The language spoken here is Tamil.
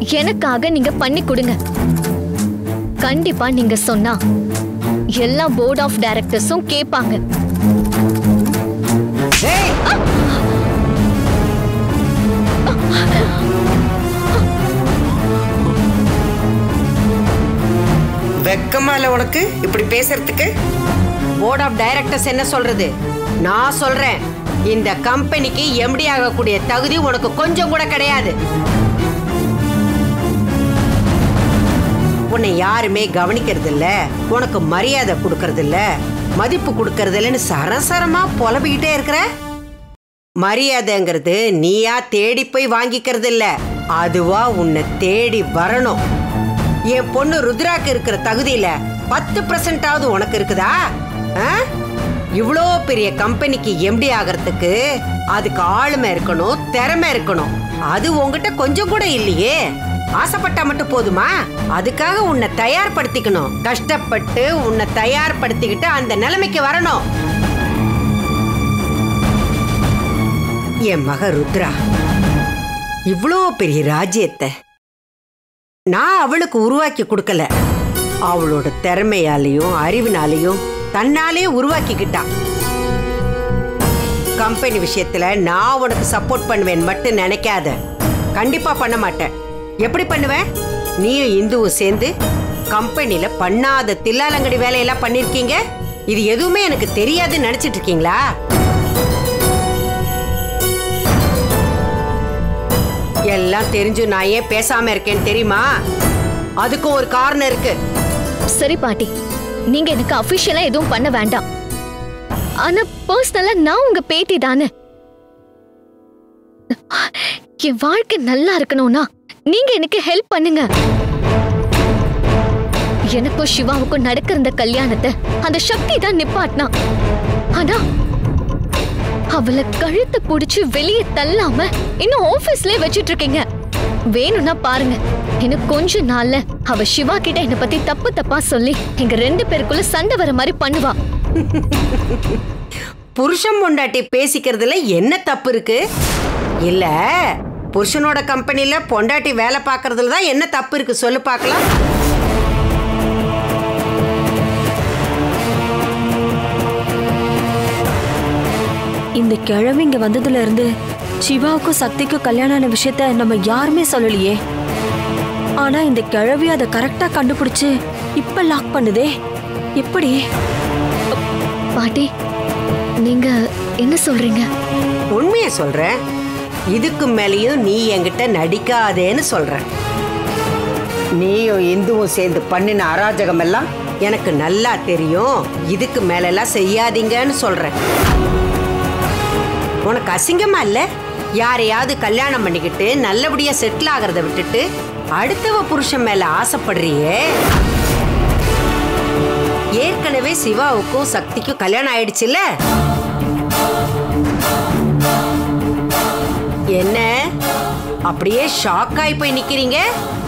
எனக்காக நீங்க பண்ணி கொடுங்க கண்டிப்பா நீங்க சொன்னா எல்லா போர்ட் ஆஃப் டைரக்டர்ஸும் கேட்பாங்க ஏய் வெக்கமா இல்ல உனக்கு இப்படி பேசுறதுக்கு போர்ட் ஆஃப் டைரக்டர்ஸ் என்ன சொல்றது நான் சொல்றேன் இந்த கம்பெனிக்கு எம்டி ஆகக்கூடிய தகுதி உனக்கு கொஞ்சம் கூட கிடையாது உன்னை யாருமே கவனிக்கிறது இல்ல உனக்கு மரியாதை கொடுக்கறது இல்ல மதிப்பு கொடுக்கறது இல்லைன்னு சரசரமா புலம்பிக்கிட்டே இருக்கிற மரியாதைங்கிறது நீயா தேடி போய் வாங்கிக்கிறது இல்ல அதுவா உன்னை தேடி வரணும் என் பொண்ணு ருத்ராக்கு இருக்கிற தகுதியில பத்து பர்சன்டாவது உனக்கு இருக்குதா ஆ? இவ்வளோ பெரிய கம்பெனிக்கு எம்டி ஆகிறதுக்கு அதுக்கு ஆளுமை இருக்கணும் திறமை இருக்கணும் அது உன்கிட்ட கொஞ்சம் கூட இல்லையே ஆசைப்பட்டா மட்டும் போதுமா அதுக்காக உன்னை தயார்படுத்திக்கணும் கஷ்டப்பட்டு உன்னை தயார்படுத்திக்கிட்டு அந்த நிலைமைக்கு வரணும் என் மக ருத்ரா இவ்வளோ பெரிய ராஜ்யத்தை நான் அவளுக்கு உருவாக்கி கொடுக்கல அவளோட திறமையாலையும் அறிவினாலையும் தன்னாலே உருவாக்கிக்கிட்டா கம்பெனி விஷயத்துல நான் உனக்கு சப்போர்ட் பண்ணுவேன் மட்டும் நினைக்காத கண்டிப்பா பண்ண மாட்டேன் எப்படி பண்ணுவேன் நீயும் இந்துவும் சேர்ந்து கம்பெனில பண்ணாத தில்லாலங்கடி வேலையெல்லாம் பண்ணிருக்கீங்க இது எதுவுமே எனக்கு தெரியாதுன்னு நினைச்சிட்டு இருக்கீங்களா எல்லாம் தெரிஞ்சு நான் ஏன் பேசாம இருக்கேன்னு தெரியுமா அதுக்கும் ஒரு காரணம் இருக்கு சரி பாட்டி நீங்க எனக்கு அபிஷியலா எதுவும் பண்ண வேண்டாம் ஆனா பர்சனலா நான் உங்க பேத்தி தானே என் வாழ்க்கை நல்லா இருக்கணும்னா நீங்க எனக்கு ஹெல்ப் பண்ணுங்க எனக்கும் சிவாவுக்கும் நடக்கிற இந்த கல்யாணத்தை அந்த சக்தி தான் நிப்பாட்டினா ஆனா அவளை கழுத்தை புடிச்சு வெளியே தள்ளாம இன்னும் ஆபீஸ்லயே வச்சிட்டு இருக்கீங்க வேணும்னா பாருங்க இன்னும் கொஞ்ச நாள்ல அவ சிவா கிட்ட என்ன பத்தி தப்பு தப்பா சொல்லி எங்க ரெண்டு பேருக்குள்ள சண்டை வர மாதிரி பண்ணுவா புருஷன் பொண்டாட்டி பேசிக்கிறதுல என்ன தப்பு இருக்கு இல்ல புருஷனோட கம்பெனில பொண்டாட்டி வேலை பார்க்கறதுல தான் என்ன தப்பு இருக்கு சொல்லு பார்க்கலாம் இந்த கிழவி இங்க வந்ததுல இருந்து சிவாவுக்கும் சக்திக்கும் கல்யாணம் ஆன விஷயத்த நம்ம யாருமே சொல்லலையே ஆனா இந்த கிழவி அதை கரெக்டா கண்டுபிடிச்சு இப்ப லாக் பண்ணுதே எப்படி பாட்டி நீங்க என்ன சொல்றீங்க உண்மையை சொல்றேன் இதுக்கு மேலேயும் நீ என்கிட்ட நடிக்காதேன்னு சொல்றேன் நீயும் இந்துவும் சேர்ந்து பண்ணின அராஜகம் எல்லாம் எனக்கு நல்லா தெரியும் இதுக்கு மேலெல்லாம் செய்யாதீங்கன்னு சொல்றேன் உனக்கு அசிங்கமா இல்ல யாரையாவது கல்யாணம் பண்ணிக்கிட்டு நல்லபடியா செட்டில் ஆகிறத விட்டுட்டு அடுத்தவ புருஷன் மேல ஆசைப்படுறியே ஏற்கனவே சிவாவுக்கும் சக்திக்கும் கல்யாணம் ஆயிடுச்சுல்ல என்ன அப்படியே ஷாக் ஆகி போய் நிக்கிறீங்க